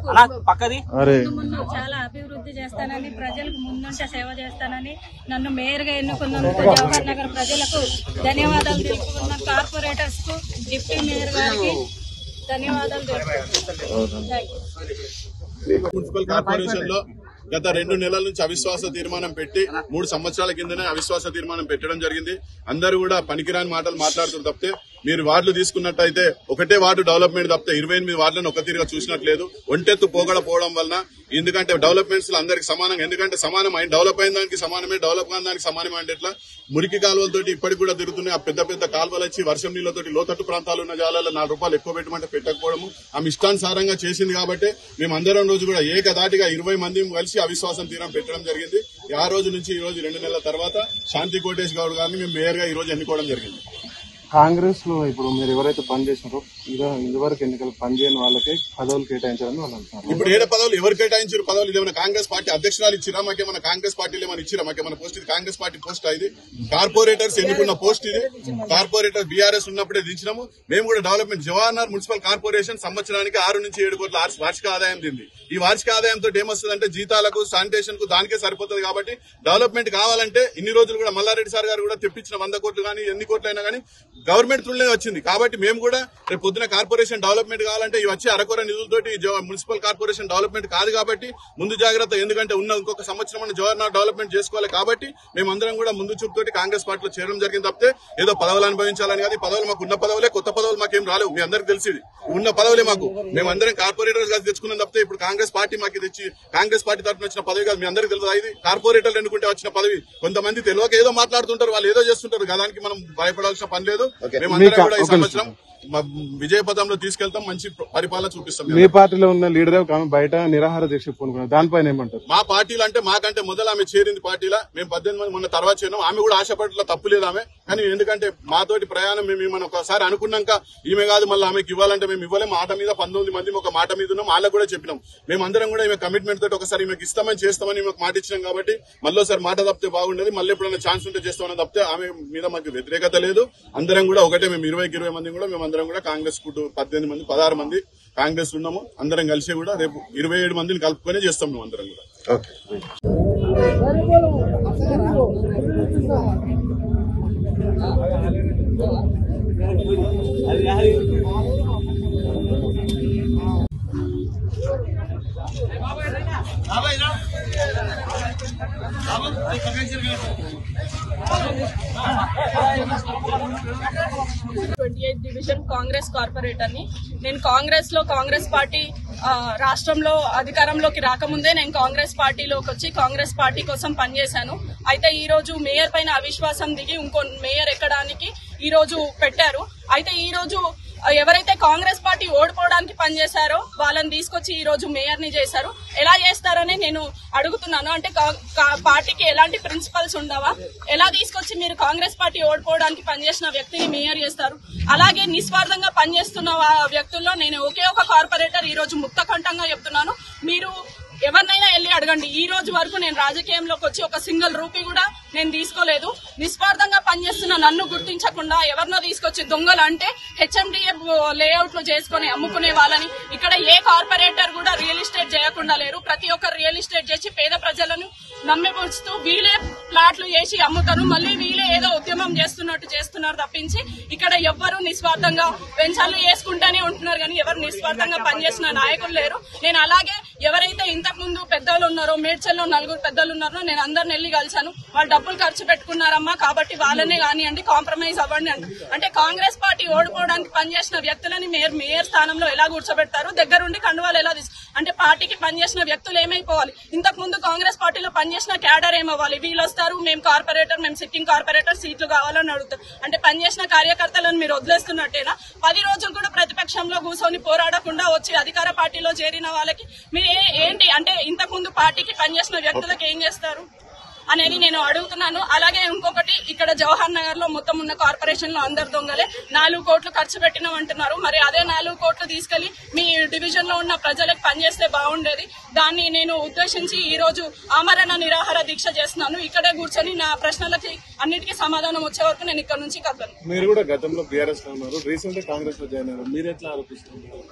అలా పక్కది అరే ముందు ముందు చాలా అభివృద్ధి చేస్తానని ప్రజలకు ముందుంటే సేవ చేస్తానని నన్ను మేయర్గా ఎన్నుకున్నందుకు జవహర్ నగర్ ప్రజలకు ధన్యవాదాలు తెలుపుకున్న కార్పొరేటర్స్ కు డిప్యూటీ మేయర్ గారికి ధన్యవాదాలు తెలుపుతున్నాను థాంక్ యూ. మున్సిపల్ కార్పొరేషన్ లో గత రెండు నెలల నుంచి అవిశ్వాస తీర్మానం పెట్టి మూడు సంవత్సరాల కిందనే అవిశ్వాస తీర్మానం పెట్టడం జరిగింది అందరూ కూడా పనికిరాని మాటలు మాట్లాడుతున్నారు తప్పితే మీరు వార్డులు తీసుకున్నట్టయితే ఒకటే వార్డు డెవలప్మెంట్ తప్పితే ఇరవై ఎనిమిది వార్డులను ఒక తీరుగా చూసినట్లేదు ఒంటెత్తు పోగడపోవడం వలన ఎందుకంటే డెవలప్మెంట్స్ లో అందరికి సమానంగా ఎందుకంటే సమానం అయిన డెవలప్ అయిన దానికి సమానమే డెవలప్ కాని దానికి సమానమే అంటే ఎట్లా మురికి కాలువలతోటి ఇప్పటికి కూడా తిరుగుతున్నాయి ఆ పెద్ద పెద్ద కాలువలు వచ్చి వర్షం నీళ్ళతోటి లోతట్టు ప్రాంతాలు ఉన్న జాలలో నాలుగు రూపాయలు ఎక్కువ పెట్టమంటే పెట్టకపోవడము ఆమె ఇష్టానుసారంగా చేసింది కాబట్టి మేము అందరం రోజు కూడా ఏకదాటిగా ఇరవై మంది కలిసి అవిశ్వాసం తీరం పెట్టడం జరిగింది ఆ రోజు నుంచి ఈ రోజు రెండు నెలల తర్వాత శాంతి కోటేష్ గౌడ్ గారిని మేము మేయర్ గా ఈ రోజు ఎన్నుకోవడం జరిగింది కాంగ్రెస్ లో ఇప్పుడు మీరు ఎవరైతే పని చేసినారో ఇదో ఇదివరకు ఎన్నికలు పనిచేయని వాళ్ళకే పదవులు కేటాయించాలని వాళ్ళు అంటున్నారు ఇప్పుడు ఏడ పదవులు ఎవరు కేటాయించారు పదవులు ఇదేమైనా కాంగ్రెస్ పార్టీ అధ్యక్షురాలు ఇచ్చిరా మాకేమైనా కాంగ్రెస్ పార్టీలు ఏమైనా ఇచ్చిరా మాకేమైనా పోస్ట్ ఇది కాంగ్రెస్ పార్టీ పోస్ట్ ఇది కార్పొరేటర్స్ ఎన్నుకున్న పోస్ట్ ఇది కార్పొరేటర్ బీఆర్ఎస్ ఉన్నప్పుడే దించినాము మేము కూడా డెవలప్మెంట్ జవహర్లాల్ మున్సిపల్ కార్పొరేషన్ సంవత్సరానికి ఆరు నుంచి ఏడు కోట్ల ఆర్స్- వార్షిక ఆదాయం దింది ఈ వార్షిక ఆదాయంతో ఏమొస్తుందంటే జీతాలకు శానిటేషన్ కు దానికే సరిపోతుంది కాబట్టి డెవలప్మెంట్ కావాలంటే ఇన్ని రోజులు కూడా మల్లారెడ్డి సార్ గారు కూడా తెప్పించిన వంద కోట్లు కానీ ఎన్ని కోట్లు అయినా కానీ గవర్నమెంట్ త్రులే వచ్చింది కాబట్టి మేము కూడా రేపు పొద్దున కార్పొరేషన్ డెవలప్మెంట్ కావాలంటే ఇవి వచ్చే అరకొర నిధులతోటి జవ- మున్సిపల్ కార్పొరేషన్ డెవలప్మెంట్ కాదు కాబట్టి ముందు జాగ్రత్త ఎందుకంటే ఉన్న ఇంకొక సంవత్సరం మన జవహర్లాల్ డెవలప్మెంట్ చేసుకోవాలి కాబట్టి మేమందరం కూడా ముందు చూపుతోటి కాంగ్రెస్ పార్టీలో చేరడం జరిగింది తప్పితే ఏదో పదవులు అనుభవించాలని కాదు ఈ పదవులు మాకు ఉన్న పదవులే కొత్త పదవులు మాకేం రాలేవు మీ అందరికి తెలిసింది ఉన్న పదవులే మాకు మేమందరం కార్పొరేటర్స్ కలిసి తెచ్చుకున్నాం తప్పితే ఇప్పుడు కాంగ్రెస్ పార్టీ మాకు ఇది ఇచ్చి కాంగ్రెస్ పార్టీ తరఫున వచ్చిన పదవి కాదు మీ అందరికి తెలుసు ఇది కార్పొరేటర్లు ఎన్నుకుంటే వచ్చిన పదవి కొంతమంది తెలియక ఏదో మాట్లాడుతుంటారు వాళ్ళు ఏదో చేస్తుంటారు దానికి మనం భయపడాల్సిన పని లేదు మేమందరం కూడా ఈ సంవత్సరం మా విజయ పదంలో తీసుకెళ్తాం మంచి పరిపాలన చూపిస్తాం మీ పార్టీలో ఉన్న లీడర్ ఒక ఆమె బయట నిరాహార దీక్ష పూనుకున్నారు దానిపైన ఏమంటారు మా పార్టీలు అంటే మాకంటే మొదలు ఆమె చేరింది పార్టీలా మేము పద్దెనిమిది మంది మొన్న తర్వాత చేరినాం ఆమె కూడా ఆశపడట్లో తప్పు లేదు ఆమె కానీ ఎందుకంటే మాతోటి ప్రయాణం మేము ఏమన్నా ఒకసారి అనుకున్నాక ఈమె కాదు మళ్ళీ ఆమెకి ఇవ్వాలంటే మేము ఇవ్వలేం మాట మీద పంతొమ్మిది మంది ఒక మాట మీద ఉన్నాం వాళ్ళకు కూడా చెప్పినాం మేము అందరం కూడా ఈమె కమిట్మెంట్ తోటి ఒకసారి ఈమెకి ఇస్తామని చేస్తామని ఈమెకు మాట ఇచ్చినాం కాబట్టి మళ్ళీ ఒకసారి మాట తప్పితే బాగుండేది మళ్ళీ ఎప్పుడైనా ఛాన్స్ ఉంటే చేస్తామని తప్పితే ఆమె మీద మాకు వ్యతిరేకత లేదు అందరం కూడా ఒకటే మేము ఇరవైకి ఇరవై మంది కూడా మేము అందరం కూడా కాంగ్రెస్ కుటు పద్దెనిమిది మంది పదహారు మంది కాంగ్రెస్ ఉన్నాము అందరం కలిసి కూడా రేపు ఇరవై ఏడు మందిని కలుపుకొని చేస్తాం మేము అందరం కూడా twenty eighth division Congress corporator ని నేను కాంగ్రెస్ లో కాంగ్రెస్ పార్టీ ఆ, రాష్ట్రంలో అధికారంలోకి రాకముందే నేను కాంగ్రెస్ పార్టీలోకి వచ్చి కాంగ్రెస్ పార్టీ కోసం పనిచేశాను అయితే ఈ రోజు మేయర్ పైన అవిశ్వాసం దిగి ఇంకో మేయర్ ఎక్కడానికి ఈ రోజు పెట్టారు అయితే ఈ రోజు ఆ, ఎవరైతే కాంగ్రెస్ పార్టీ ఓడిపోవడానికి పనిచేశారో వాళ్ళని తీసుకొచ్చి ఈ రోజు మేయర్ ని చేశారు ఎలా చేస్తారని నేను అడుగుతున్నాను అంటే కా- కా- పార్టీకి ఎలాంటి ప్రిన్సిపల్స్ ఉండవా ఎలా తీసుకొచ్చి మీరు కాంగ్రెస్ పార్టీ ఓడిపోవడానికి పనిచేసిన వ్యక్తిని మేయర్ చేస్తారు అలాగే నిస్వార్థంగా పనిచేస్తున్న వా- వ్యక్తుల్లో నేను ఒకే ఒక కార్పొరేటర్ ఈ రోజు ముక్తకంఠంగా చెప్తున్నాను మీరు ఎవరినైనా వెళ్ళి అడగండి ఈ రోజు వరకు నేను రాజకీయంలోకి వచ్చి ఒక సింగిల్ రూపీ కూడా నేను తీసుకోలేదు నిస్వార్థంగా పనిచేస్తున్న నన్ను గుర్తించకుండా ఎవరినో తీసుకొచ్చి దొంగలు అంటే హెచ్ఎండిఏ లేఅవుట్లు చేసుకుని అమ్ముకునే వాళ్ళని ఇక్కడ ఏ కార్పొరేటర్ కూడా రియల్ ఎస్టేట్ చేయకుండా లేరు ప్రతి ఒక్కరు రియల్ ఎస్టేట్ చేసి పేద ప్రజలను నమ్మిపుడుస్తూ వీలే ప్లాట్లు వేసి అమ్ముతారు మళ్ళీ వీలే ఏదో ఉద్యమం చేస్తున్నట్టు చేస్తున్నారు తప్పించి ఇక్కడ ఎవ్వరు నిస్వార్థంగా పెన్షన్లు వేసుకుంటూనే ఉంటున్నారు కానీ ఎవరు నిస్వార్థంగా పనిచేసిన నాయకులు లేరు నేను అలాగే ఎవరైతే ఇంతకు ముందు పెద్దలు ఉన్నారో మేడ్చల్లో నలుగురు పెద్దలు ఉన్నారో నేను అందరిని వెళ్ళి కలిశాను వాళ్ళు డబ్బులు ఖర్చు పెట్టుకున్నారమ్మా కాబట్టి వాళ్ళనే కానివ్వండి కాంప్రమైజ్ అవ్వండి అంట అంటే కాంగ్రెస్ పార్టీ ఓడిపోవడానికి పనిచేసిన వ్యక్తులని మేయర్ మేయర్ స్థానంలో ఎలా కూర్చోబెడతారు దగ్గరుండి కండువాలు ఎలా తీసు అంటే పార్టీకి పనిచేసిన వ్యక్తులు ఏమైపోవాలి ఇంతకు ముందు కాంగ్రెస్ పార్టీలో పనిచేసిన క్యాడర్ ఏమవ్వాలి వీళ్ళు వస్తారు మేము కార్పొరేటర్ మేము సిట్టింగ్ కార్పొరేటర్ సీట్లు కావాలని అడుగుతారు అంటే పనిచేసిన కార్యకర్తలను మీరు వదిలేస్తున్నట్టేనా పది రోజులు కూడా ప్రతిపక్షంలో కూర్చొని పోరాడకుండా వచ్చి అధికార పార్టీలో చేరిన వాళ్ళకి మీరు ఏ- ఏంటి అంటే ఇంతకు ముందు పార్టీకి పనిచేసిన వ్యక్తులకు ఏం చేస్తారు అనేది నేను అడుగుతున్నాను అలాగే ఇంకొకటి ఇక్కడ జవహర్ నగర్ లో మొత్తం ఉన్న కార్పొరేషన్ లో అందరు దొంగలే నాలుగు కోట్లు ఖర్చు పెట్టినాం అంటున్నారు మరి అదే నాలుగు కోట్లు తీసుకెళ్లి మీ డివిజన్ లో ఉన్న ప్రజలకు పనిచేస్తే బాగుండేది దాన్ని నేను ఉద్దేశించి ఈ రోజు ఆమరణ నిరాహార దీక్ష చేస్తున్నాను ఇక్కడే కూర్చొని నా ప్రశ్నలకి అన్నిటికీ సమాధానం వచ్చే వరకు నేను ఇక్కడ నుంచి కదలను మీరు కూడా గతంలో బీఆర్ఎస్ లో ఉన్నారు రీసెంట్ గా కాంగ్రెస్ లో జాయిన్ అయ్యారు మీరు ఎట్లా ఆలోచిస్తున్నారు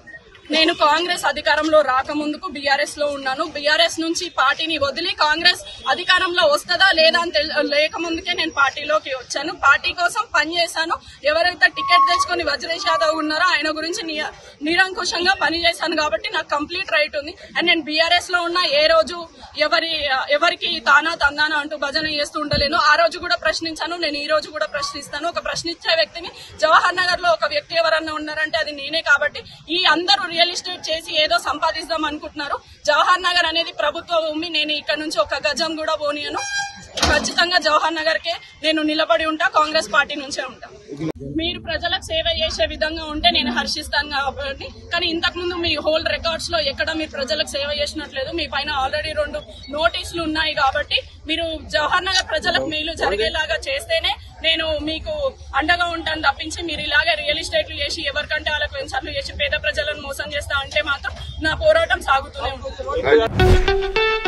నేను కాంగ్రెస్ అధికారంలో రాకముందుకు బీఆర్ఎస్ లో ఉన్నాను బీఆర్ఎస్ నుంచి పార్టీని వదిలి కాంగ్రెస్ అధికారంలో వస్తుందా లేదా అని తెల్- లేకముందుకే నేను పార్టీలోకి వచ్చాను పార్టీ కోసం పనిచేశాను ఎవరైతే టికెట్ తెచ్చుకొని వజ్రేష్ యాదవ్ ఉన్నారో ఆయన గురించి ని- నిరంకుశంగా పనిచేశాను కాబట్టి నాకు కంప్లీట్ రైట్ ఉంది అండ్ నేను బీఆర్ఎస్ లో ఉన్న ఏ రోజు ఎవరి ఎవరికి తానా తందానా అంటూ భజన చేస్తూ ఉండలేను ఆ రోజు కూడా ప్రశ్నించాను నేను ఈ రోజు కూడా ప్రశ్నిస్తాను ఒక ప్రశ్నించే వ్యక్తిని జవహర్ నగర్ లో ఒక వ్యక్తి ఎవరన్నా ఉన్నారంటే అది నేనే కాబట్టి ఈ అందరూ రియల్ ఎస్టేట్ చేసి ఏదో సంపాదిద్దాం అనుకుంటున్నారు జవహర్ నగర్ అనేది ప్రభుత్వ భూమి నేను ఇక్కడ నుంచి ఒక గజం కూడా పోనీయను ఖచ్చితంగా జవహర్ నగర్ కే నేను నిలబడి ఉంటా కాంగ్రెస్ పార్టీ నుంచే ఉంటా మీరు ప్రజలకు సేవ చేసే విధంగా ఉంటే నేను హర్షిస్తాను కాబట్టి కానీ ఇంతకు ముందు మీ హోల్ రికార్డ్స్ లో ఎక్కడ మీరు ప్రజలకు సేవ చేసినట్లేదు మీ పైన ఆల్రెడీ రెండు నోటీసులు ఉన్నాయి కాబట్టి మీరు జవహర్ నగర్ ప్రజలకు మేలు జరిగేలాగా చేస్తేనే నేను మీకు అండగా ఉంటాను తప్పించి మీరు ఇలాగే రియల్ ఎస్టేట్లు చేసి ఎవరికంటే వాళ్ళకి వెంచర్లు చేసి పేద ప్రజలను మోసం చేస్తా అంటే మాత్రం నా పోరాటం సాగుతూనే ఉంటుంది